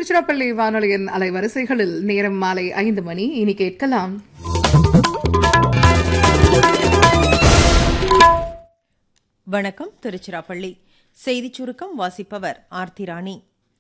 திருச்சிராப்பள்ளி வானொலியின் அலைவரிசைகளில் நேரம் மாலை ஐந்து மணி இனி கேட்கலாம் வணக்கம் திருச்சிராப்பள்ளி செய்திச் சுருக்கம் வாசிப்பவர் ஆர்த்தி ராணி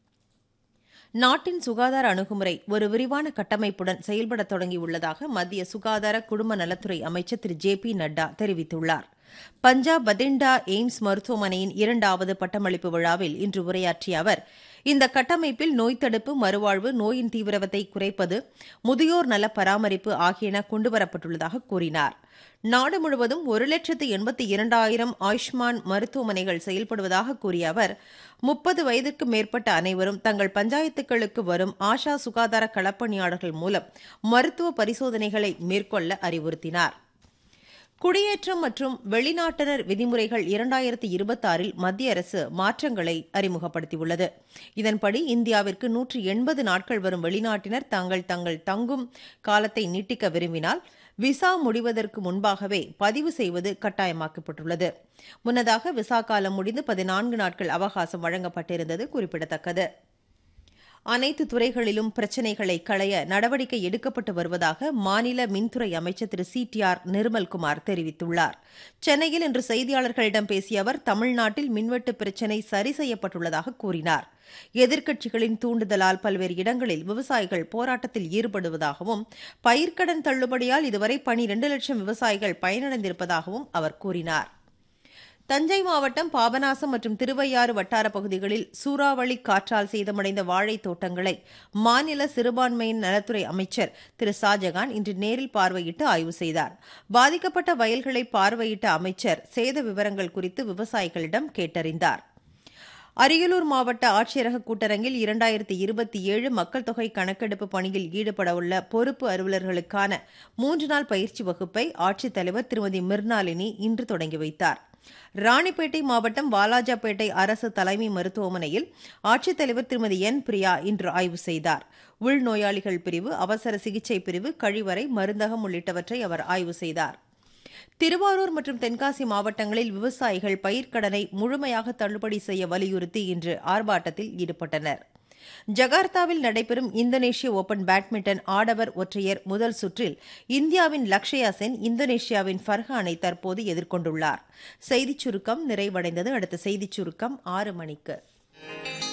நாட்டின் சுகாதார அணுகுமுறை ஒரு விரிவான கட்டமைப்புடன் செயல்படத் தொடங்கியுள்ளதாக மத்திய சுகாதார குடும்ப நலத்துறை அமைச்சர் திரு ஜே பி நட்டா தெரிவித்துள்ளார் பஞ்சாப் பதிண்டா எய்ம்ஸ் மருத்துவமனையின் இரண்டாவது பட்டமளிப்பு விழாவில் இன்று உரையாற்றிய அவர் இந்த கட்டமைப்பில் நோய் தடுப்பு மறுவாழ்வு நோயின் தீவிரத்தை குறைப்பது முதியோர் நல பராமரிப்பு ஆகியன கொண்டுவரப்பட்டுள்ளதாக கூறினார் நாடு முழுவதும் ஒரு லட்சத்து எண்பத்தி இரண்டாயிரம் ஆயுஷ்மான் மருத்துவமனைகள் செயல்படுவதாக கூறிய அவர் முப்பது வயதிற்கு மேற்பட்ட அனைவரும் தங்கள் பஞ்சாயத்துகளுக்கு வரும் ஆஷா சுகாதார களப்பணியாளர்கள் மூலம் மருத்துவ பரிசோதனைகளை மேற்கொள்ள அறிவுறுத்தினார் குடியேற்றம் மற்றும் வெளிநாட்டினர் விதிமுறைகள் இரண்டாயிரத்தி இருபத்தாறில் மத்திய அரசு மாற்றங்களை அறிமுகப்படுத்தியுள்ளது இதன்படி இந்தியாவிற்கு நூற்றி எண்பது நாட்கள் வரும் வெளிநாட்டினர் தாங்கள் தங்கள் தங்கும் காலத்தை நீட்டிக்க விரும்பினால் விசா முடிவதற்கு முன்பாகவே பதிவு செய்வது கட்டாயமாக்கப்பட்டுள்ளது முன்னதாக விசா காலம் முடிந்து பதினான்கு நாட்கள் அவகாசம் வழங்கப்பட்டிருந்தது குறிப்பிடத்தக்கது அனைத்து துறைகளிலும் பிரச்சினைகளை களைய நடவடிக்கை எடுக்கப்பட்டு வருவதாக மாநில மின்துறை அமைச்சர் Thiru C T R Nirmalkumar தெரிவித்துள்ளார் சென்னையில் இன்று செய்தியாளர்களிடம் பேசிய அவர் தமிழ்நாட்டில் மின்வெட்டு பிரச்சினை சரி செய்யப்பட்டுள்ளதாக கூறினார் எதிர்க்கட்சிகளின் தூண்டுதலால் பல்வேறு இடங்களில் விவசாயிகள் போராட்டத்தில் ஈடுபடுவதாகவும் பயிர்க்கடன் தள்ளுபடியால் இதுவரை பனிரண்டு லட்சம் விவசாயிகள் பயனடைந்திருப்பதாகவும் அவர் கூறினார் தஞ்சை மாவட்டம் பாபநாசம் மற்றும் திருவையாறு வட்டார பகுதிகளில் சூறாவளி காற்றால் சேதமடைந்த வாழைத் தோட்டங்களை மாநில சிறுபான்மையின் நலத்துறை அமைச்சர் திரு ஷாஜகான் இன்று நேரில் பார்வையிட்டு ஆய்வு செய்தார் பாதிக்கப்பட்ட வயல்களை பார்வையிட்ட அமைச்சர் சேத விவரங்கள் குறித்து விவசாயிகளிடம் கேட்டறிந்தார் அரியலூர் மாவட்ட ஆட்சியரக கூட்டரங்கில் இரண்டாயிரத்தி இருபத்தி ஏழு மக்கள் தொகை கணக்கெடுப்பு பணியில் ஈடுபடவுள்ள பொறுப்பு அலுவலர்களுக்கான மூன்று நாள் பயிற்சி வகுப்பை ஆட்சித்தலைவர் திருமதி மிர்னாலினி இன்று தொடங்கி வைத்தார் ராணிப்பேட்டை மாவட்டம் வாலாஜாபேட்டை அரசு தலைமை மருத்துவமனையில் ஆட்சித்தலைவர் திருமதி என் பிரியா இன்று ஆய்வு செய்தார் உள்நோயாளிகள் பிரிவு அவசர சிகிச்சை பிரிவு கழிவறை மருந்தகம் உள்ளிட்டவற்றை அவர் ஆய்வு செய்தார் திருவாரூர் மற்றும் தென்காசி மாவட்டங்களில் விவசாயிகள் பயிர்க்கடனை முழுமையாக தள்ளுபடி செய்ய வலியுறுத்தி இன்று ஆர்ப்பாட்டத்தில் ஈடுபட்டனர் ஜகார்த்தாவில் நடைபெறும் இந்தோனேஷிய ஓபன் பேட்மிண்டன் ஆடவர் ஒற்றையர் முதல் சுற்றில் இந்தியாவின் லக்ஷயா சென் இந்தோனேஷியாவின் ஃபர்ஹானை தற்போது எதிர்கொண்டுள்ளார் செய்திச் சுருக்கம் நிறைவடைந்தது அடுத்த செய்திச் சுருக்கம் ஆறு மணிக்கு